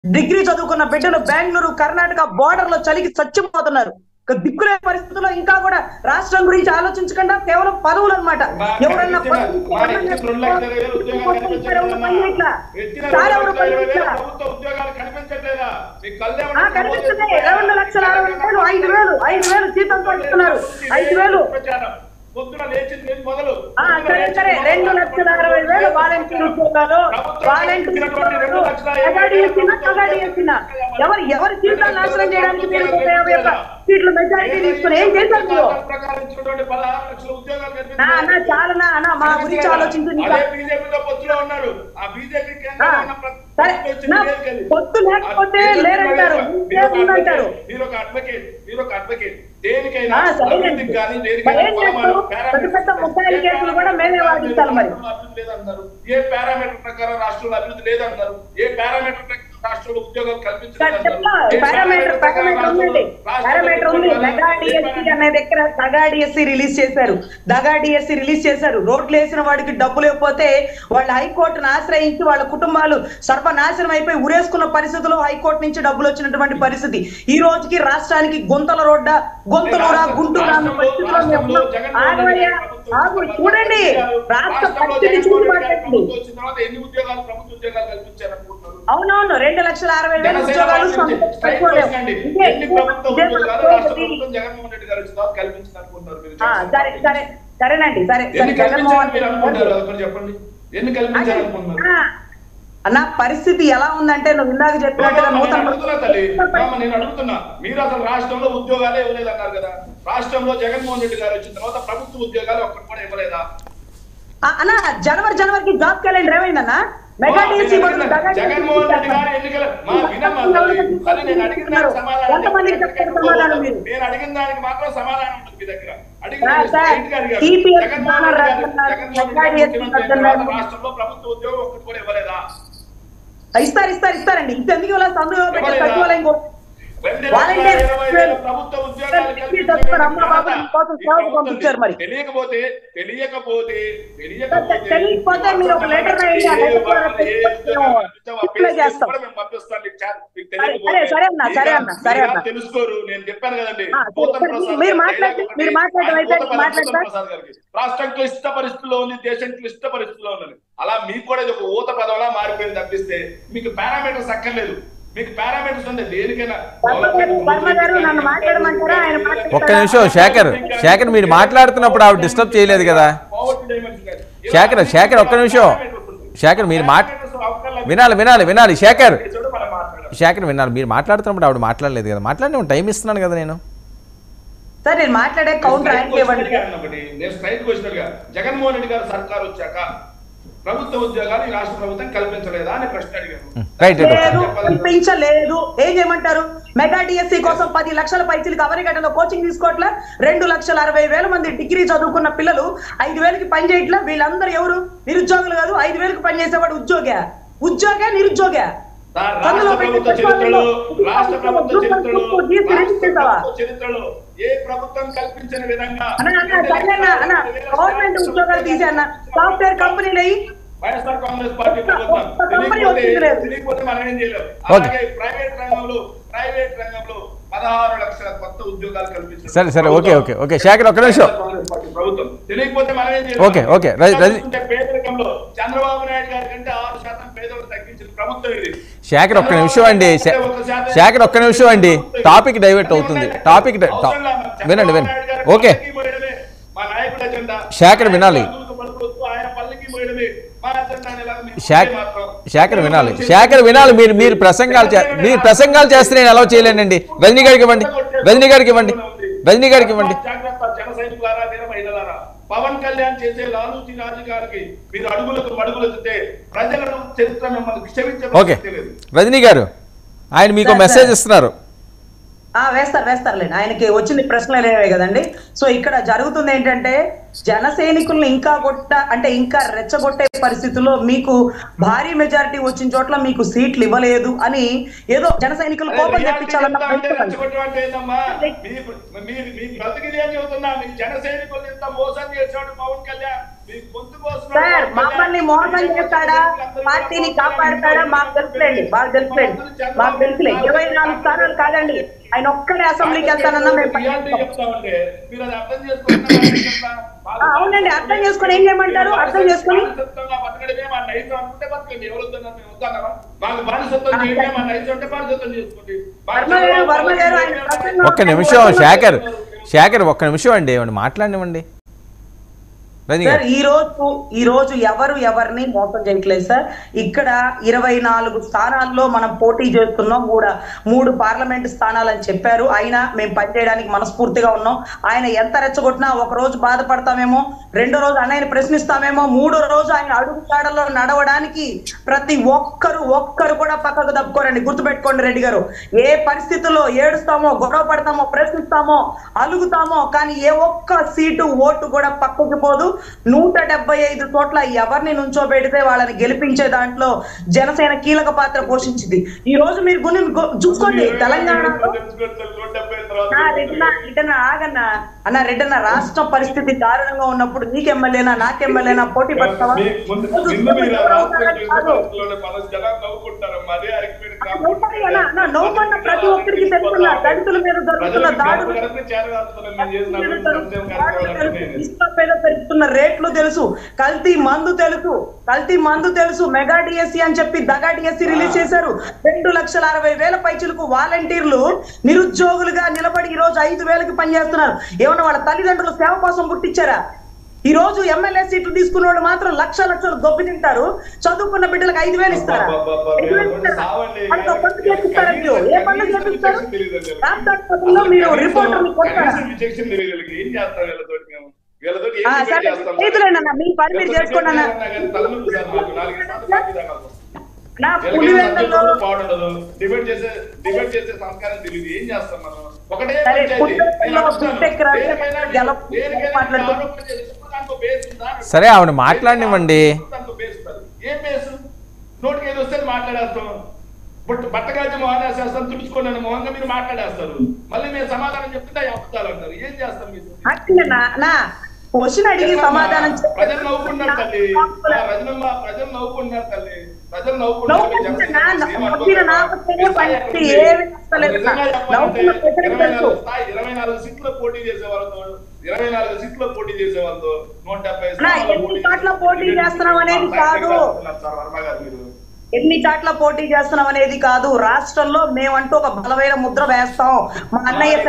Degree చదువుకున్న బిడ్డలు Bengaluru Karnataka border లో చలికి చచ్చిపోతున్నారు ఒక దిక్కులే పరిస్థితుల్లో ఇంకా కూడా రాష్ట్రం గురించి ఆలోచించకుండా కేవలం పదవులు అనమాట ఎవరన్నా పదవులు చాలా ఎవరు పనిచేయట్లా. ఆ, కనిపిస్తున్నాయి. రెండు లక్షల అరవై వేలు, ఐదు వేలు, ఐదు వేలు జీతంతో ఇస్తున్నారు. ఐదు వేలు. పొద్దున లేచింది మొదలు ఆ, సరే సరే రెండు లక్షల అరవై వేలు వాలంటీర్ ఉద్యోగాలు వాలంటీర్ ఉద్యోగాలు అగాడి వేసిన అగాడి వేసిన ఎవరు ఎవరి జీవితాలు నాశనం చేయడానికి మీరు ఒక యాభై ఒక్క సీట్లు మెజారిటీ తీసుకుని ఏం చేశారు మీరు ప్రకారం ఇచ్చినటువంటి పదహారు లక్షల ఉద్యోగాలు నా అన్న చాలా నా అన్న మా గురించి ఆలోచించండి అదే బీజేపీతో పొత్తులో ఉన్నారు ఆ బీజేపీ ఆ, సరే నా పొత్తు లేకపోతే లేరంటారు లేదంటారు మీరు ఒక అడ్వకేట్ మీరు ఒక అడ్వకేట్ దేనికైనా ఆ, సరే. అభివృద్ధికి కానీ మరి దేనికైనా ఏం కొలమానం, చేస్తారు? పారామీటర్ పెద్ద పెద్ద ముద్దాయిల ఏ కేసులు కూడా మేమే వాదించాలి మరి. అభివృద్ధి లేదంటారు ఏ పారామీటర్ ప్రకారం రాష్ట్రంలో అభివృద్ధి లేదంటారు ఏ పారామీటర్ ప్రకారం రాష్ట్రంలో ఉద్యోగాలు సార్ కల్పించలేదంటారు చెప్తా ఏ పారామీటర్ ప్రకారం పారామీటర్ ఉంది రాష్ట్రంలో పారామీటర్ ఉంది రాష్ట్రంలో మెగా డిఎస్సి అనే దగ్గర దగా డిఎస్సి రిలీజ్ చేశారు దగా డిఎస్సి రిలీజ్ చేశారు రోడ్లు వేసిన వాడికి డబ్బులు ఇవ్వకపోతే వాళ్ళు హైకోర్టును ఆశ్రయించి వాళ్ళ కుటుంబాలు సర్వనాశనం అయిపోయి ఉరేసుకున్న పరిస్థితుల్లో హైకోర్టు నుంచి డబ్బులు వచ్చినటువంటి పరిస్థితి ఈ రోజుకి రాష్ట్రానికి గుంతల రోడ్డ గుంతలూరా గుంటూరా అన్న పరిస్థితిలో మేము ఉన్నాం. ఆగవయ్యా, ఆగు చూడండి రాష్ట్ర పరిస్థితి చూసి మాట్లాడండి వచ్చిన తర్వాత ఎన్ని ఉద్యోగాలు ప్రభుత్వ ఉద్యోగాలు కల్పించారనుకుంటున్నారు అవునవును రెండు లక్షల అరవై వేల జనసేన ఉద్యోగాలు పార్టీ నుంచి సొంత స్ట్రైక్ పెట్టుకోలేము. చేసండి. ఇదే ఎన్ని ప్రభుత్వ ఇదే ఉద్యోగాలు మన రాష్ట్ర ప్రభుత్వం. ప్రభుత్వం జగన్మోహన్ రెడ్డి గారు వచ్చిన తర్వాత కల్పించిందనుకుంటున్నారు మీరు ఆ, జనసేన సరే పార్టీ సరే సరేనండి సరే సరే ఎన్ని కల్పించారు జగన్మోహన్ మీరు అనుకుంటారు రెడ్డి అదొకటి చెప్పండి ఎన్ని కల్పించారనుకుంటున్నారు ఆ, అన్న పరిస్థితి ఎలా ఉందంటే నువ్వు ఇందాక చెప్పినట్టుగా నేను నూతన అడుగుతున్నా తల్లి మామ, నేను అడుగుతున్నా మీరు అసలు రాష్ట్రంలో ఉద్యోగాలే ఇవ్వలేదు అన్నారు కదా రాష్ట్రంలో జగన్మోహన్ రెడ్డి గారు వచ్చిన తర్వాత ప్రభుత్వ ఉద్యోగాలు ఒక్కటి కూడా ఇవ్వలేదా ఆ, అన్న జనవరి జనవరికి జాబ్ క్యాలెండర్ ఏమైందన్న మెగా నేను డిఎస్సీ బదులు అడిగిన- దగా డిఎస్సీ జగన్మోహన్ రెడ్డి గారు చేస్తారు. ఎన్నికల మా వినమ్మా తల్లి. అది నేను అడిగిన దానికి సమాధానం ఎంతమందికి చెప్తారు సమాధానం మీరు నేను అడిగిన దానికి మాత్రం సమాధానం ఉంటుంది మీ దగ్గర అడిగిన సార్, దానికి సార్, straight గా అడిగారు. TPS జగన్మోహన్ రెడ్డి గారు- రాస్తున్నారు, జగన్మోహన్ రెడ్డి గారు TPS ముఖ్యమంత్రి అయిన రాస్తున్నారు. తర్వాత రాష్ట్రంలో ప్రభుత్వ ఉద్యోగం ఒక్కటి కూడా ఇవ్వలేదా ఇస్తారు ఇస్తారు ఇస్తారండి ఇంకెందుకు ఇలా సందులో పెట్టి ఇవ్వలేదా? సచివాలయం కో- రెండు వాలంటీర్ లక్షల ఇరవై వేల ప్రభుత్వ ఉద్యోగాలు డిగ్రీ కల్పించిన చదువుకున్న అమ్మ బాబు ఘనత కోసం ఈ సేవకు ప్రభుత్వం పంపించారు మరి. తెలియకపోతే తెలియకపోతే తెలియకపోతే తెలియకపోతే మీరు ఒక లెటర్ రాయండి, ఆ లెటర్ ద్వారా ఏ ఉద్యోగాలు కల్పించావో ఆ అప్లై పేరు చేస్తాం. కూడా మేము పంపిస్తాం మీకు chat. మీకు సరే, తెలియకపోతే. సరే, సరే అన్న, సరే అన్న, మీరు సరే ఏం అన్న. తెలుసుకోరు నేను చెప్పాను కదండి ఆ, సరే, గౌతమ్ సరే, ప్రసాద్ మీరు గారి మాట్లాడండి, dialogue ఒకటి. మీరు మాట్లాడడం ఆయన అయితే గౌతమ్ మాట్లాడతా? ప్రసాద్ గారికి రాష్ట్రం క్లిష్ట పరిస్థితుల్లో ఉంది దేశం క్లిష్ట పరిస్థితుల్లో ఉంది అలా మీకు కూడా ఇది ఒక ఊత పదవలా మారిపోయింది తప్పిస్తే మీకు పారామీటర్స్ అక్కర్లేదు మీకు పారామీటర్స్ ఉంది దేనికైనా వర్మ గారు, వర్మ గారు నన్ను మాట్లాడమంటారా? ఆయన మాట్లాడతారా? ఒక్క నిమిషం శేఖర్ శేఖర్ మీరు మాట్లాడుతున్నప్పుడు ఆవిడ డిస్టర్బ్ చేయలేదు కదా శేఖర్ శేఖర్ ఒక్క నిమిషం శేఖర్ మీరు మాట్ వినాలి వినాలి వినాలి శేఖర్ శేఖర్ వినాలి మీరు మాట్లాడుతున్నప్పుడు ఆవిడ మాట్లాడలేదు కదా మాట్లాడి టైం ఇస్తున్నాను కదా నేను సార్ నేను మాట్లాడే కౌంటర్ ఆయనకి ఇవ్వండి నేను స్ట్రైట్ క్వశ్చన్ గా జగన్మోహన్ రెడ్డి గారు సర్కార్ వచ్చాక ప్రభుత్వ ఉద్యోగాలు ఈ రాష్ట్ర ప్రభుత్వం కల్పించలేదా అని ప్రశ్న అడిగాను రైట్ రైట్ లేదు కల్పించలేదు ఏం చేయమంటారు మెగా డిఎస్సి కోసం పది లక్షల పైసలకి అవరిగడ్డలో కోచింగ్ తీసుకోవట్లే రెండు లక్షల అరవై వేల మంది డిగ్రీ చదువుకున్న పిల్లలు ఐదు వేలకి పని చేయట్లే వీళ్ళందరూ ఎవరు నిరుద్యోగులు కాదు ఐదు వేలకు పని చేసేవాడు ఉద్యోగ ఉద్యోగ నిరుద్యోగ సార్, అందులో రాష్ట్ర పెట్టి ప్రభుత్వ చరిత్రలో పెట్టుకోవాలి. రాష్ట్ర ప్రభుత్వ గ్రూప్ వన్, చరిత్రలో గ్రూప్ టూ, గ్రూప్ త్రీ రాష్ట్ర ఇచ్చేసావా? ప్రభుత్వ చరిత్రలో ఏ ప్రభుత్వం కల్పించిన విధంగా అన్న అన్న సరే అన్న అన్న గవర్నమెంట్ ఉద్యోగాలు తీసే అన్న సాఫ్ట్వేర్ కంపెనీలు అయ్యి వైఎస్ఆర్ కాంగ్రెస్ పార్టీ ప్రభుత్వం ఒక్క కంపెనీ తెలియకపోతే వచ్చింది. తెలియకపోతే మనం ఏం చేయలేం ఓకే. అలాగే ప్రైవేట్ రంగంలో ప్రైవేట్ రంగంలో పదహారు లక్షల కొత్త ఉద్యోగాలు కల్పించారు సరే, సరే, ఓకే, ఓకే, ఓకే. శేఖర్, ఒక్క నిమిషం. వైఎస్ఆర్ కాంగ్రెస్ పార్టీ ప్రభుత్వం తెలియకపోతే మనం ఏం చేయలేం ఓకే, ఓకే. రజ- రజ- చూసుకుంటే పేదరికంలో చంద్రబాబు నాయుడు గారి కంటే ఆరు శాతం పేదలు తగ్గించిన ప్రభుత్వం ఇది శేఖర్ ఒక్క నిమిషం అండి శే- శేఖర్ ఒక్క నిమిషం అండి టాపిక్ డైవర్ట్ అవుతుంది టాపిక్ డై- టా- వినండి వినండి ఓకే మా నాయకుడు అజెండా శేఖర్ వినాలి. ఆయన పల్లకి మోయడమే మా అజెండాని ఎలా మీరు శేఖర్ మాత్రం శేఖర్ వినాలి శేఖర్ వినాలి మీరు మీరు ప్రసంగాలు చే- మీరు ప్రసంగాలు చేస్తే నేను ఎలా చేయలేనండి రజనీ గారికి ఇవ్వండి రజనీ గారికి ఇవ్వండి రజనీ గారికి ఇవ్వండి జాగ్రత్త జన సైనికులారా వీర మహిళలారా పవన్ కళ్యాణ్ చేసే లాలూచి రాజుగారికి మీరు అడుగులకు మడుగులు ఎత్తితే ప్రజలను చరిత్ర మిమ్మల్ని క్షమించే ఓకే ప్రసక్తి లేదు. రజనీ గారు ఆయన మీకు సార్, మెసేజ్ సార్. ఇస్తున్నారు ఆ వేస్తారు వేస్తారులేండి ఆయనకి వచ్చింది ప్రశ్నలేవే కదండి సో ఇక్కడ జరుగుతుంది ఏంటంటే జన సైనికుల్ని ఇంకా కొట్ట అంటే ఇంకా రెచ్చగొట్టే పరిస్థితుల్లో మీకు భారీ మెజారిటీ వచ్చిన చోట్ల మీకు సీట్లు ఇవ్వలేదు అని ఏదో జన సైనికులు కోపం రియాలిటీ తెప్పించాలన్న చెప్తా అంటే ప్రయత్నం. రెచ్చగొట్టడం అంటే ఏందమ్మా? మీ- మీ- మీ బ్రతికిది ఏం చెబుతున్నా? మీ జన సైనికుల్ని ఇంత మోసం చేశాడు పవన్ కళ్యాణ్. మీ గొంతు కోసం సార్ మమ్మల్ని మోసం చేస్తాడా పార్టీని కాపాడతాడా మాకు తెలుసులేండి మాకు తెలుసులేండి మాకు తెలుసులే ఇరవై నాలుగు స్థానాలు కాదండి ఆయన ఒక్కడే అసెంబ్లీకి వెళ్తానన్నా మేము పని రియాలిటీ చేస్తాం. చెప్తామంటే మీరు అది అర్థం చేసుకుంటున్నారా? ఆ, అవునండి అర్థం చేసుకొని ఏం చేయమంటారు అర్థం చేసుకొని బానిసత్వంగా బతకడమే మా నైజం అనుకుంటే బతకండి ఎవరు వద్దన్నారు మేము వద్దన్నామా మాకు బానిసత్వం చేయడమే మా నైజం అంటే బానిసత్వం చేసుకోండి వర్మ గారు వర్మ గారు ఆయన ప్రసంగం ఒక్క నిమిషం శేఖర్ శేఖర్ ఒక్క నిమిషం అండి ఏమండి మాట్లాడినివ్వండి రజనీ సార్ గారు ఈ రోజు ఈ రోజు ఎవరు ఎవరిని మోసం చేయట్లేదు సార్ ఇక్కడ ఇరవై నాలుగు స్థానాల్లో మనం పోటీ చేస్తున్నాం కూడా మూడు పార్లమెంట్ స్థానాలు అని చెప్పారు అయినా మేము పనిచేయడానికి మనస్ఫూర్తిగా ఉన్నాం ఆయన ఎంత రెచ్చగొట్టినా ఒక రోజు బాధపడతామేమో రెండో రోజు అన్నయ్యని ప్రశ్నిస్తామేమో మూడో రోజు ఆయన అడుగుజాడలో నడవడానికి ప్రతి ఒక్కరు ఒక్కరు కూడా పక్కకు తప్పుకోరండి గుర్తుపెట్టుకోండి రెడ్డి గారు ఏ పరిస్థితుల్లో ఏడుస్తామో గొడవ పడతామో ప్రశ్నిస్తామో అలుగుతామో కానీ ఏ ఒక్క సీటు ఓటు కూడా పక్కకు పోదు నూట డెబ్బై ఐదు చోట్ల ఎవరిని నుంచోబెడితే వాళ్ళని గెలిపించే దాంట్లో జనసేన కీలక పాత్ర పోషించింది ఈ రోజు మీరు గుని గు- చూసుకోండి తెలంగాణలో నా రెడ్డన్న రెడ్డన్న ఆగన్న అన్న రెడ్డన్న రాష్ట్ర పరిస్థితి దారుణంగా ఉన్నప్పుడు నీకు ఎమ్మెల్యేనా నాకు ఎమ్మెల్యేనా పోటీ పడతావా కాదు. నవ్వుతారు అన్న, అన్న, నవ్వుకున్న ప్రతి ఒక్కరికి తెలుసున్న దళితుల మీద జరుగుతున్న దాడులు ఇసుక మీద పెరుగుతున్న రేట్లు తెలుసు కల్తీ మందు తెలుసు కల్తీ మందు తెలుసు మెగా డిఎస్సి అని చెప్పి దగా డిఎస్సి రిలీజ్ చేశారు రెండు లక్షల అరవై వేల పైచులకు వాలంటీర్లు నిరుద్యోగులుగా నిలబడి ఈ రోజు ఐదు వేలకి పనిచేస్తున్నారు ఏమన్నా వాళ్ళ తల్లిదండ్రులు సేవ కోసం పుట్టించారా ఈ రోజు ఎమ్మెల్యే సీట్లు తీసుకున్న వాళ్ళు మాత్రం లక్ష లక్షలు దొబ్బి తింటారు చదువుకున్న బిడ్డలకు ఐదు వేలు ఇస్తారా ఐదు వేలు ఇస్తారా? వాళ్ళతో పనులు చేపిస్తారా మీరు ఏ పనులు చేపిస్తారు రాష్ట్రాధిపతుల్లో మీరు రిపోర్టర్లు కొడతారా ఏం చేస్తాం వీళ్ళతోటి మేము వీళ్ళతోటి ఆ, ఏం సరే, డిబేట్ చేస్తాం చేతులండి అన్న, మీ పని మీరు చేసుకోండి అన్న. తలనొప్పి సార్ మాకు నాలుగు సార్లు పార్టీ తాగాలి. నా వీళ్ళకి పులివెందుల్లో సబ్జెక్టు బాగుండదు డిబేట్ చేసే డిబేట్ చేసే సంస్కారం తెలియదు ఏం చేస్తాం మనం ఒకటే సరే, పంచాయతీ. పుట్టెక్కలో నేను అడుగుతాను. పుట్టెక్కర దేనికైనా గెల- దేనికైనా మాట్లాడుతూ- ఆరోపణ చేస్తే దాంట్లో బేస్ ఉందా? సరే, ఆవిడ మాట్లాడనివ్వండి. దాంట్లో బేస్ ఉంటుంది. ఏం బేస్ నోటికి ఏది వస్తే అది మాట్లాడేస్తాం బట్ బట్టగాల్చి మొహం వేసేస్తాం తుడుచుకోండి మొహంగా మీరు మాట్లాడేస్తారు మళ్ళీ మీరు సమాధానం చెప్తుంటే అబద్ధాలు అంటారు ఏం చేస్తాం మీరు అట్లే నా నా క్వశ్చన్ అడిగి సమాధానం చెప్పు. ప్రజలు నవ్వుకున్నారు తల్లి ఆ రజనమ్మ ప్రజలు నవ్వుకున్నారు తల్లి ప్రజలు నవ్వుకున్నారు నవ్వుకుంటే నా- జనసేన ఏం నవ్విన అనుకోకండి. నాపైనే మీ స్థాయి పనిచేసి ఎక్కడ ఉంది? ఏమీ నష్టలేదు. నిజంగా చెప్పాలంటే నవ్వుకున్న ప్రజలకు ఇరవై తెలుసు. నాలుగు స్థాయి ఇరవై నాలుగు సీట్లు పోటీ చేసే వాళ్ళతో ఇరవై నాలుగు సీట్లు పోటీ చేసే వాళ్ళతో నూట డెబ్బై నా స్థానాల్లో ఎన్ని పోటీ చోట్ల చేసే పోటీ వాళ్ళతో చేస్తున్నాం అనేది మా కాదు. చేస్తున్నారు సార్ వర్మ గారు మీరు ఎన్ని చాట్ల పోటీ చేస్తున్నాం అనేది కాదు రాష్ట్రంలో మేమంటూ ఒక బలమైన ముద్ర వేస్తాం మా అన్నయ్య